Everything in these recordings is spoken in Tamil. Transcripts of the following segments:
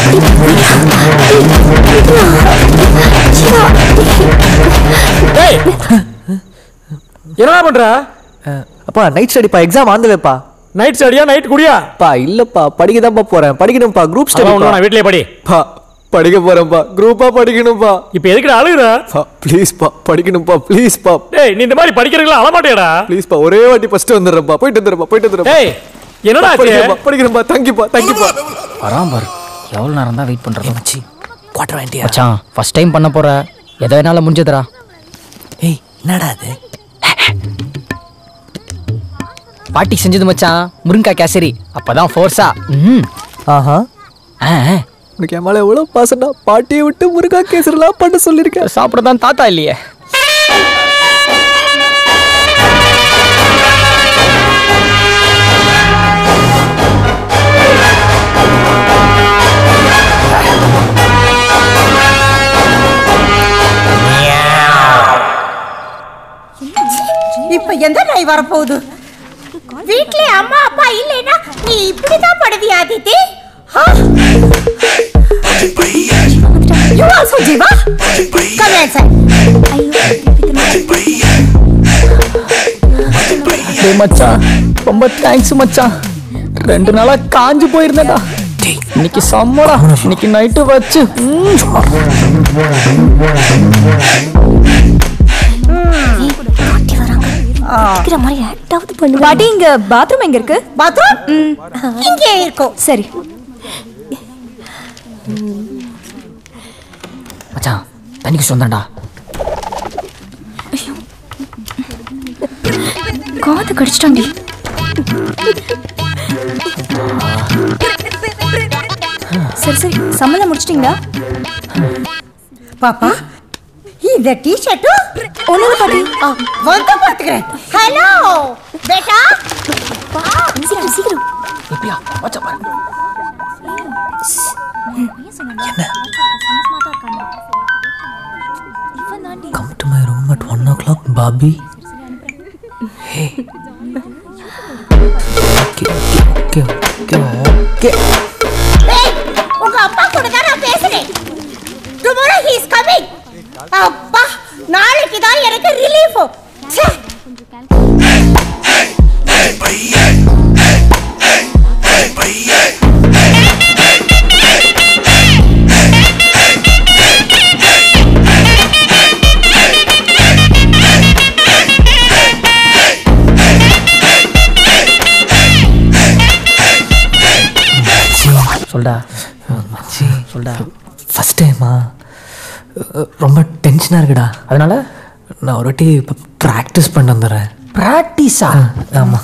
டேய் என்னடா பண்ற அப்பா நைட் ஸ்டடிப்பா எக்ஸாம் ஆந்துலப்பா நைட் ஸ்டடியா நைட் குடியா பா இல்லப்பா படிக்க தான்ப்பா போறேன் படிக்கணும்ப்பா குரூப் அதெல்லாம் ஒண்ணும் ஸ்டடி வேணாம், வீட்லயே படி பா படிக்க போறேன்ப்பா குரூப்பா படிக்கணும்ப்பா இப்ப எதுக்குடா அழுகுற பா ப்ளீஸ் பா படிக்கணும்ப்பா ப்ளீஸ் பா டேய் நீ இந்த மாதிரி படிக்கிறீங்களா அழமாட்டேடா ப்ளீஸ் பா ஒரே வாட்டி ஃபர்ஸ்ட் வந்துடுறேன்ப்பா போயிட்டு வந்துடுறப்பா போயிட்டு வந்துடுறப்பா டேய் என்னடா ஆச்சு? படிக்கிறேன்ப்பா படிக்கிறேன்ப்பா தேங்க்யூப்பா தேங்க்யூப்பா வரான் பாரு எவ்வளோ நேரம் தான் வெயிட் பண்ணுறது மச்சி குவார்டர் வாங்கிட்டியா மச்சான் ஃபர்ஸ்ட் டைம் பண்ண போற எதை என்னால் முடிஞ்சதுடா ஏய் என்னடா அது பாட்டி செஞ்சது மச்சான் முருங்கா கேசரி அப்பதான் ஃபோர்ஸா ம் ஆஹா ஆ ஆ. உனக்கு என் மேல எவ்வளவு பாசம்டா பாட்டியை விட்டு முருகா கேசரிலாம் பண்ண சொல்லியிருக்கேன் சாப்பிட தான் தாத்தா இல்லையே இப்ப எந்த நாய் வரப்போகுது வீட்ல அம்மா அப்பா இல்லைன்னா நீ இப்படிதான் படுவியா Aditi you also Jeeva come inside டேய் மச்சான் ரொம்ப தேங்க்ஸ் மச்சான் ரெண்டு நாளா காஞ்சு போயிருந்தேன்டா இன்னைக்கு சம்மடா இன்னைக்கு நைட்டு வச்சு ம். இருக்கிற மாதிரி ஆக்டாவது பண்ணு பாட்டி இங்க பாத்ரூம் எங்க இருக்கு பாத்ரூம் இங்கே இருக்கும் சரி மச்சான் தண்ணிக்கு சொந்தம்டா காது கடிச்சிட்டாண்டி சரி சரி சம்மந்தம் முடிச்சிட்டீங்களா பாப்பா இந்த டி-ஷர்ட்டும் ஒண்ணு பாட்டி ஆ, வந்து பாத்துக்கிறேன் ஹலோ பேட்டா சீக்கிரம் சீக்கிரம் எப்படியா மச்சான் பாரு. Come to my room at one o'clock Bobby hey okay okay okay okay ஏய் உங்க அப்பா கூட தான் நான் பேசுறேன் டுமாரோ ஹி இஸ் கமிங் அப்பா நாளைக்கு தான் எனக்கு ரிலீஃப் ச்சே சொல்டா மச்சி சொல்டா ஃபஸ்ட் டைமா ரொம்ப டென்ஷனாக இருக்குடா அதனால நான் ஒரு வாட்டி இப்போ ப்ராக்டிஸ் பண்ண வந்துடுறேன் பிராக்டிஸா ஆமாம்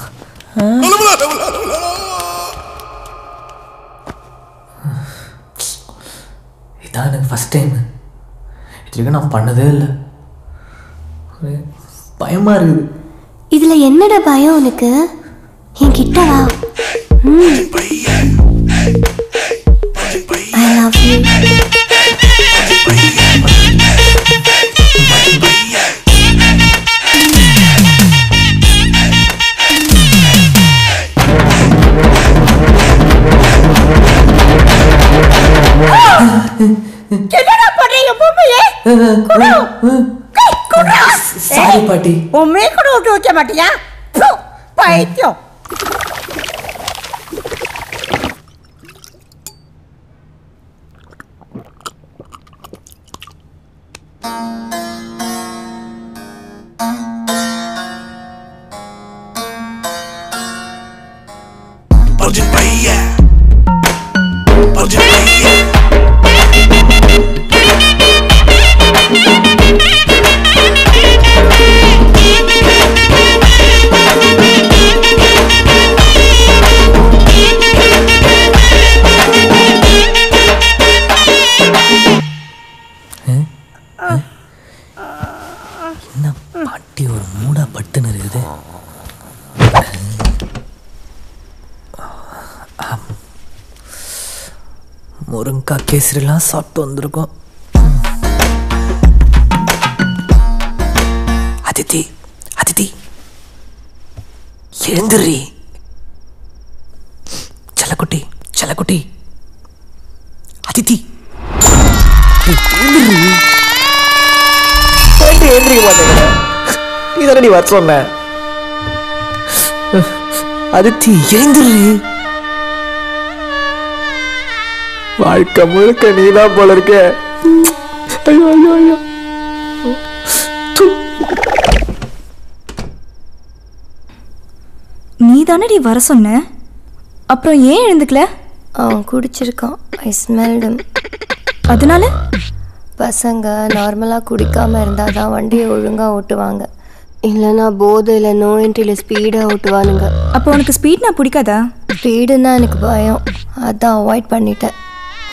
இதான் எனக்கு ஃபஸ்ட் டைம் இது வரைக்கும் நான் பண்ணதே இல்லை ஒரே பயமாக இருக்குது இதுல என்னடா பயம் உனக்கு என் கிட்ட வா ஐ லவ் யூ என்னடா பண்றீங்க பொம்மையே குடு கை குடு சாரி பாட்டி உண்மை கூட விட்டு வைக்க மாட்டியா ப்பு, பைத்தியம் என்ன பாட்டி ஒரு மூடா பட்டுன்னு இருக்குது ஆம். முருங்கக்காய் கேசரிலாம் சாப்பிட்டு வந்திருக்கோம் அதித்தி அதித்தி எழுந்துடுறி செல்லக்குட்டி செல்லக்குட்டி அதித்தி எந்திரிக்க மாட்டேங்கிற நீ தானே நீ வர சொன்ன அதித்தி எழுந்துரு வாழ்க்கை முழுக்க நீதான் போல இருக்க ஐயோ ஐயோ ஐயோ நீ தானடி வர சொன்ன அப்புறம் ஏன் எழுந்துக்கல அவன் குடிச்சிருக்கான் ஐ ஸ்மெல்டும் அதனால பசங்க நார்மலாக குடிக்காமல் இருந்தால் தான் வண்டியை ஒழுங்காக ஓட்டுவாங்க இல்லைன்னா போதையில் நோயின்ட்டியில் ஸ்பீடாக ஓட்டுவானுங்க அப்போ உனக்கு ஸ்பீட் நான் பிடிக்காதா ஸ்பீடுன்னா எனக்கு பயம் அதான் அவாய்ட் பண்ணிட்டேன்